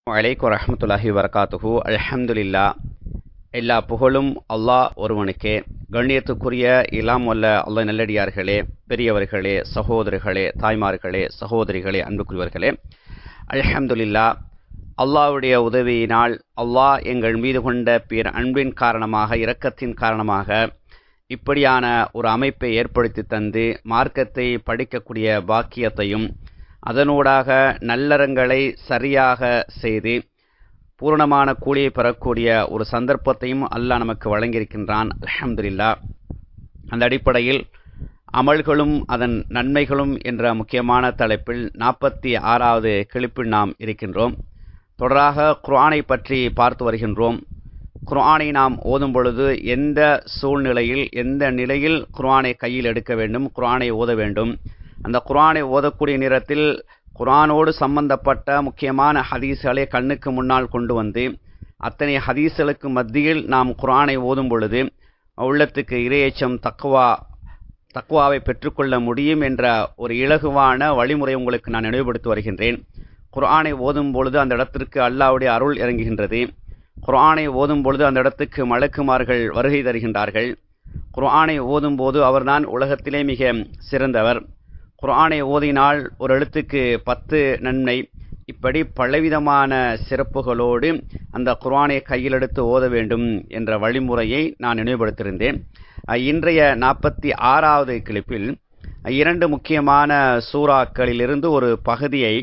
வலைக்கு வரஹமத்துல்லாஹி வரகாத்துஹு அல்ஹம்துலில்லா எல்லா புகழும் அல்லாஹ் ஒருவனுக்கே கண்ணியத்துக்குரிய இலாம் வல்ல அல்லாஹ் நல்லடியார்களே பெரியவர்களே சகோதரர்களே தாய்மார்களே சகோதரிகளே அன்புக்குரியவர்களே அல்ஹம்துலில்லா அல்லாஹ்வுடைய உதவியினால் அல்லாஹ் எங்கள் மீது கொண்ட பிற அன்பின் காரணமாக இரக்கத்தின் காரணமாக இப்படியான ஒரு அமைப்பை ஏற்படுத்தி தந்து மார்க்கத்தை படிக்கக்கூடிய பாக்கியத்தையும் அதனூடாக நல்லறங்களை சரியாக செய்து பூரணமான கூலியை பெறக்கூடிய ஒரு சந்தர்ப்பத்தையும் அல்லாஹ் நமக்கு வழங்கியிருக்கின்றான் அல்ஹம்துலில்லா அந்த அடிப்படையில் அமல்களும் அதன் நன்மைகளும் என்ற முக்கியமான தலைப்பில் நாற்பத்தி ஆறாவது கிளிப்பில் நாம் இருக்கின்றோம் தொடராக குர்ஆனை பற்றி பார்த்து வருகின்றோம் குர்ஆனை நாம் ஓதும் பொழுது எந்த சூழ்நிலையில் எந்த நிலையில் குர்ஆனை கையில் எடுக்க வேண்டும் குர்ஆனை ஓத வேண்டும் அந்த குர்ஆனை ஓதக்கூடிய நேரத்தில் குர்ஆனோடு சம்பந்தப்பட்ட முக்கியமான ஹதீஸ்களை கண்ணுக்கு முன்னால் கொண்டு வந்து அத்தனை ஹதீஸ்களுக்கு மத்தியில் நாம் குர்ஆனை ஓதும் பொழுது உள்ளத்துக்கு இரையச்சம் தக்குவா தக்குவாவை பெற்றுக்கொள்ள முடியும் என்ற ஒரு இலகுவான வழிமுறை உங்களுக்கு நான் நினைவுபடுத்தி வருகின்றேன் குர்ஆனை ஓதும் பொழுது அந்த இடத்திற்கு அல்லாவுடைய அருள் இறங்குகின்றது குர்ஆனை ஓதும் பொழுது அந்த இடத்துக்கு மலக்குமார்கள் வருகை தருகின்றார்கள் குர்ஆனை ஓதும் போது அவர்தான் உலகத்திலே மிக சிறந்தவர் குர்ஆனை ஓதினால் ஒரு எழுத்துக்கு பத்து நன்மை இப்படி பலவிதமான சிறப்புகளோடு அந்த குர்ஆனை கையில் எடுத்து ஓத வேண்டும் என்ற வழிமுறையை நான் நினைவுபடுத்தியிருந்தேன் இன்றைய நாற்பத்தி ஆறாவது கிளிப்பில் இரண்டு முக்கியமான சூறாக்களிலிருந்து ஒரு பகுதியை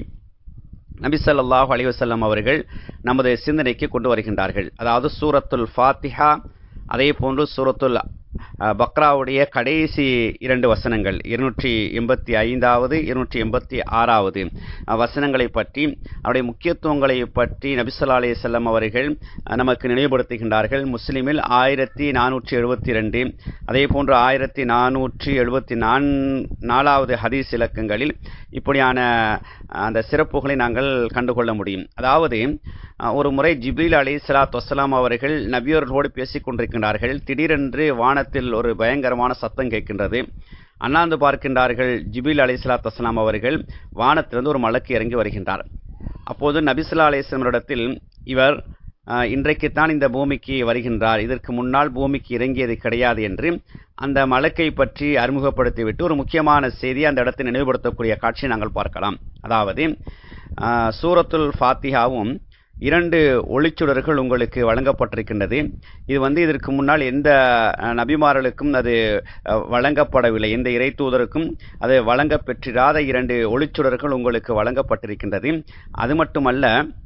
நபி ஸல்லல்லாஹு அலைஹி வஸல்லம் அவர்கள் நமது சிந்தனைக்கு கொண்டு வருகின்றார்கள் அதாவது சூரத்துல் ஃபாத்திஹா அதே போன்று சூரத்துல் பக்ராவுடைய கடைசி இரண்டு வசனங்கள் இருநூற்றி எண்பத்தி ஐந்தாவது இருநூற்றி எண்பத்தி ஆறாவது வசனங்களை பற்றி அவருடைய முக்கியத்துவங்களை பற்றி நபிசல்லா அலி செல்லம் அவர்கள் நமக்கு நினைவுபடுத்துகின்றார்கள் முஸ்லிமில் ஆயிரத்தி நானூற்றி எழுபத்தி ரெண்டு அதே போன்று ஆயிரத்தி நானூற்றி எழுபத்தி நான் நாலாவது ஹதீஸ் இலக்கங்களில் இப்படியான அந்த சிறப்புகளை நாங்கள் கண்டுகொள்ள முடியும் அதாவது ஒரு முறை ஜிப்ரீல் அலி சலாத் வசலாம் அவர்கள் நபியர்களோடு பேசிக் கொண்டிருக்கின்றார்கள் திடீரென்று வானத்தில் ஒரு பயங்கரமான சத்தம் கேட்கின்றது அண்ணாந்து பார்க்கின்றார்கள் ஜிபில் அலி சலாத் வசலாம் அவர்கள் வானத்திலிருந்து ஒரு மலக்கு இறங்கி வருகின்றார் அப்போது நபிசுல்லா அலிஸ்லமரிடத்தில் இவர் இன்றைக்குத்தான் இந்த பூமிக்கு வருகின்றார் இதற்கு முன்னால் பூமிக்கு இறங்கியது கிடையாது என்று அந்த மலக்கை பற்றி அறிமுகப்படுத்திவிட்டு ஒரு முக்கியமான செய்தி அந்த இடத்தை நினைவுபடுத்தக்கூடிய காட்சியை நாங்கள் பார்க்கலாம் அதாவது சூரத்துல் ஃபாத்திஹாவும் இரண்டு ஒளிச்சுடர்கள் உங்களுக்கு வழங்கப்பட்டிருக்கின்றது இது வந்து இதற்கு முன்னால் எந்த நபிமார்களுக்கும் அது வழங்கப்படவில்லை எந்த இறை தூதருக்கும் அது வழங்க பெற்றிராத இரண்டு ஒளிச்சுடர்கள் உங்களுக்கு வழங்கப்பட்டிருக்கின்றது அது மட்டுமல்ல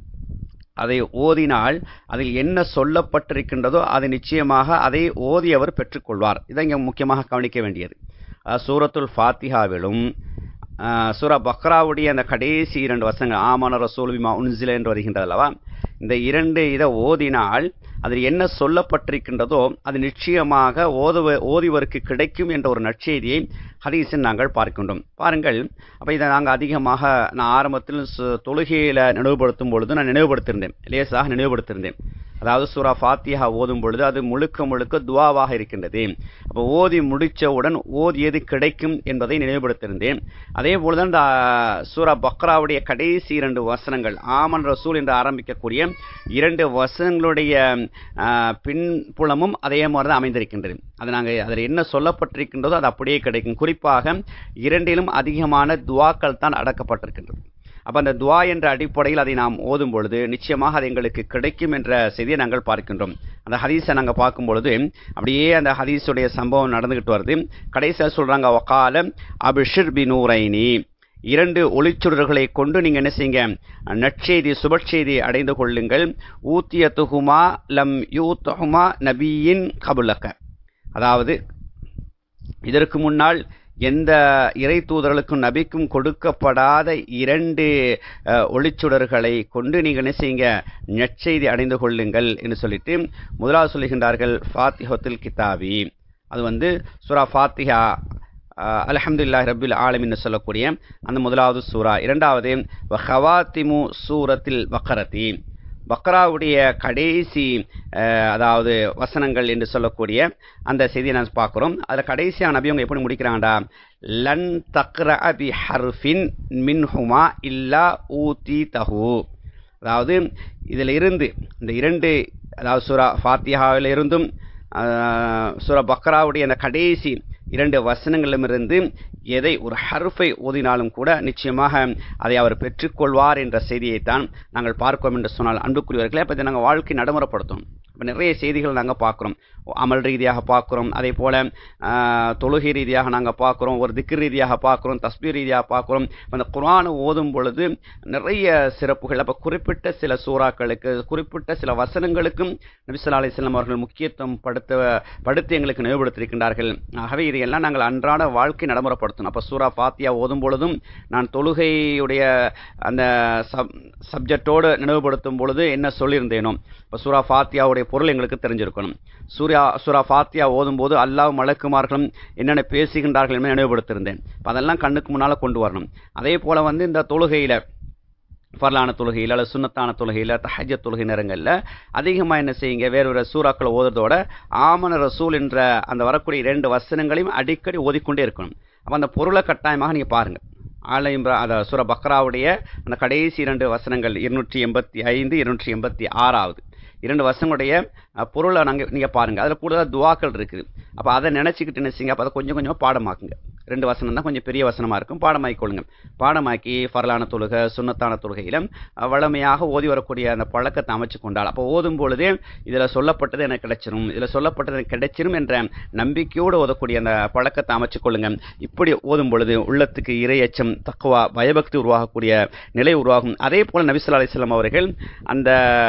அதை ஓதினால் அதில் என்ன சொல்லப்பட்டிருக்கின்றதோ அது நிச்சயமாக அதை ஓதி அவர் பெற்றுக்கொள்வார் இதை இங்கே முக்கியமாக கவனிக்க வேண்டியது சூரத்துல் ஃபாத்திஹாவிலும் சூரா பக்ராவுடைய அந்த கடைசி இரண்டு வசனங்கள் ஆமான ரசூல் விமா உன்சில என்று வருகின்றது அல்லவா இந்த இரண்டு இதை ஓதினால் அதில் என்ன சொல்லப்பட்டிருக்கின்றதோ அது நிச்சயமாக ஓதுவ ஓதிவருக்கு கிடைக்கும் என்ற ஒரு நற்செய்தியை ஹதீஸில் நாங்கள் பார்க்கின்றோம் பாருங்கள் அப்போ இதை நாங்கள் அதிகமாக நான் ஆரம்பத்தில் தொழுகையில் நினைவுபடுத்தும் பொழுது நான் நினைவுபடுத்தியிருந்தேன் லேசாக நினைவுபடுத்தியிருந்தேன் அதாவது சூரா ஃபாத்தியா ஓதும் பொழுது அது முழுக்க முழுக்க துவாவாக இருக்கின்றது அப்போ ஓதி முடித்தவுடன் ஓதியது கிடைக்கும் என்பதை நினைவுபடுத்தியிருந்தேன் அதே போலதான் இந்த சூரா பக்ராவுடைய கடைசி இரண்டு வசனங்கள் ஆமன் ரசூல் என்று ஆரம்பிக்கக்கூடிய இரண்டு வசனங்களுடைய பின்புலமும் அதே மாதிரி தான் அமைந்திருக்கின்றது அது நாங்கள் அதில் என்ன சொல்லப்பட்டிருக்கின்றதோ அது அப்படியே கிடைக்கும் குறிப்பாக இரண்டிலும் அதிகமான துவாக்கள் தான் அடக்கப்பட்டிருக்கின்றது அப்போ அந்த துவா என்ற அடிப்படையில் அதை நாம் ஓதும் பொழுது நிச்சயமாக அது எங்களுக்கு கிடைக்கும் என்ற செய்தியை நாங்கள் பார்க்கின்றோம் அந்த ஹதீஸை நாங்கள் பார்க்கும் பொழுது அப்படியே அந்த ஹதீஸுடைய சம்பவம் நடந்துகிட்டு வருது கடைசியாக சொல்கிறாங்க ஒக்கால அபிஷிர் பி நூரைனி இரண்டு ஒளிச்சுடர்களை கொண்டு நீங்கள் என்ன செய்யுங்க நற்செய்தி சுபட்செய்தி அடைந்து கொள்ளுங்கள் ஊத்திய துகுமா லம் யூ தொகுமா நபியின் கபுலக்க அதாவது இதற்கு முன்னால் எந்த இறை தூதர்களுக்கும் நபிக்கும் கொடுக்கப்படாத இரண்டு ஒளிச்சுடர்களை கொண்டு நீங்கள் என்ன செய்யுங்க நெற்செய்தி அடைந்து கொள்ளுங்கள் என்று சொல்லிட்டு முதலாவது சொல்லுகின்றார்கள் ஃபாத்திஹத்தில் கிதாபி அது வந்து சுரா ஃபாத்திஹா அலஹம்துல்லா ரபில் ஆலமின்னு சொல்லக்கூடிய அந்த முதலாவது சூரா இரண்டாவது ஹவாத்திமு சூரத்தில் வக்கரத்தி பக்ராவுடைய கடைசி அதாவது வசனங்கள் என்று சொல்லக்கூடிய அந்த செய்தியை நான் பார்க்குறோம் அதில் கடைசியாக நபி அவங்க எப்படி முடிக்கிறாங்கடா லன் தக்ர அபி ஹர்ஃபின் மின்ஹுமா இல்லா ஊதி தஹு அதாவது இதில் இருந்து இந்த இரண்டு அதாவது சூரா ஃபாத்தியாவில் இருந்தும் சூரா பக்ராவுடைய அந்த கடைசி இரண்டு வசனங்களிலிருந்து எதை ஒரு ஹர்ஃபை ஓதினாலும் கூட நிச்சயமாக அதை அவர் பெற்றுக்கொள்வார் என்ற செய்தியைத்தான் நாங்கள் பார்க்கிறோம் என்று சொன்னால் அன்புக்குரியவர்களே அப்போ இதை நாங்கள் வாழ்க்கை நடைமுறைப்படுத்தணும் இப்போ நிறைய செய்திகள் நாங்கள் பார்க்குறோம் அமல் ரீதியாக பார்க்குறோம் அதே போல் தொழுகை ரீதியாக நாங்கள் பார்க்குறோம் ஒரு திக்கு ரீதியாக பார்க்குறோம் தஸ்பீர் ரீதியாக பார்க்குறோம் அந்த குரானை ஓதும் பொழுது நிறைய சிறப்புகள் அப்போ குறிப்பிட்ட சில சூறாக்களுக்கு குறிப்பிட்ட சில வசனங்களுக்கும் நபிசல்லா அலிஸ்லாம் அவர்கள் முக்கியத்துவம் படுத்த படுத்தி எங்களுக்கு நினைவுபடுத்தியிருக்கின்றார்கள் ஆகவே இதையெல்லாம் நாங்கள் அன்றாட வாழ்க்கை நடைமுறைப்படுத்தணும் அப்போ சூரா ஃபாத்தியா ஓதும் பொழுதும் நான் தொழுகையுடைய அந்த சப் சப்ஜெக்டோடு நினைவுபடுத்தும் பொழுது என்ன சொல்லியிருந்தேனோ இப்போ சூரா ஃபாத்தியாவுடைய பொருள் எங்களுக்கு தெரிஞ்சிருக்கணும் சூர்யா சூரா ஃபாத்தியா ஓதும்போது அல்லாஹ் மலக்குமார்களும் என்னென்ன பேசுகின்றார்கள் என்று நினைவுபடுத்தியிருந்தேன் அதெல்லாம் கண்ணுக்கு முன்னால் கொண்டு வரணும் அதே போல் வந்து இந்த தொழுகையில் ஃபர்லான தொழுகையில் அல்லது சுண்ணத்தான தொழுகையில் தஹஜ தொழுகை நேரங்களில் அதிகமாக என்ன செய்யுங்க வேறு வேறு சூறாக்களை ஓதுறதோட ஆமன ரசூல் என்ற அந்த வரக்கூடிய இரண்டு வசனங்களையும் அடிக்கடி ஓதிக்கொண்டே இருக்கணும் அப்போ அந்த பொருளை கட்டாயமாக நீங்கள் பாருங்கள் ஆல இம்ரா அந்த சுர பக்ராவுடைய அந்த கடைசி இரண்டு வசனங்கள் இருநூற்றி எண்பத்தி ஐந்து இருநூற்றி எண்பத்தி ஆறாவது இரண்டு வசங்களுடைய பொருளை நாங்கள் நீங்கள் பாருங்கள் அதில் கூடுதலாக துவாக்கள் இருக்குது அப்போ அதை நினச்சிக்கிட்டு நினச்சிங்க அப்போ அதை கொஞ்சம் கொஞ்சமாக பாடமாக்குங்க ரெண்டு வசனம் தான் கொஞ்சம் பெரிய வசனமாக இருக்கும் பாடமாக்கி கொள்ளுங்க பாடமாக்கி ஃபரலான தொழுகை சுண்ணத்தான தொழுகையிலும் வளமையாக ஓதி வரக்கூடிய அந்த பழக்கத்தை அமைச்சு கொண்டால் அப்போ ஓதும் பொழுதே இதில் சொல்லப்பட்டது எனக்கு கிடைச்சிரும் இதில் சொல்லப்பட்டது எனக்கு கிடைச்சிரும் என்ற நம்பிக்கையோடு ஓதக்கூடிய அந்த பழக்கத்தை அமைச்சு கொள்ளுங்க இப்படி ஓதும் பொழுது உள்ளத்துக்கு இரையச்சம் தக்குவா பயபக்தி உருவாகக்கூடிய நிலை உருவாகும் அதே போல் நபிசுல்லா அலிஸ்லாம் அவர்கள் அந்த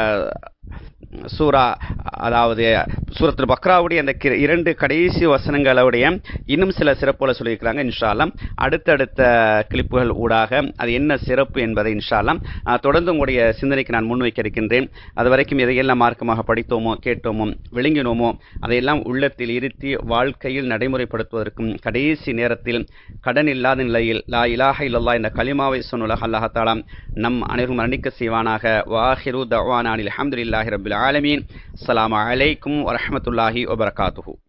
சூரா அதாவது சூரத்து பக்ராவுடைய அந்த இரண்டு கடைசி வசனங்களுடைய இன்னும் சில சிறப்புகளை சொல்லியிருக்கிறாங்க இன்ஷால்லாம் அடுத்தடுத்த கிளிப்புகள் ஊடாக அது என்ன சிறப்பு என்பதை இன்ஷால்லாம் தொடர்ந்து உங்களுடைய சிந்தனைக்கு நான் முன்வைக்க இருக்கின்றேன் அது வரைக்கும் எதையெல்லாம் மார்க்கமாக படித்தோமோ கேட்டோமோ விளங்கினோமோ அதையெல்லாம் உள்ளத்தில் இருத்தி வாழ்க்கையில் நடைமுறைப்படுத்துவதற்கும் கடைசி நேரத்தில் கடன் இல்லாத நிலையில் லா இலாஹ இல்லல்லா என்ற கலிமாவை சொன்னுலக அல்லாஹாலாம் நம் அனைவரும் மரணிக்க செய்வானாக வாஹிரு தவானானில் அஹமதுல்லாஹி ரபுல் ஆலமீன் அஸ்லாம் அலைக்கும் வரமத்துல்லாஹி வபரகாத்துஹூ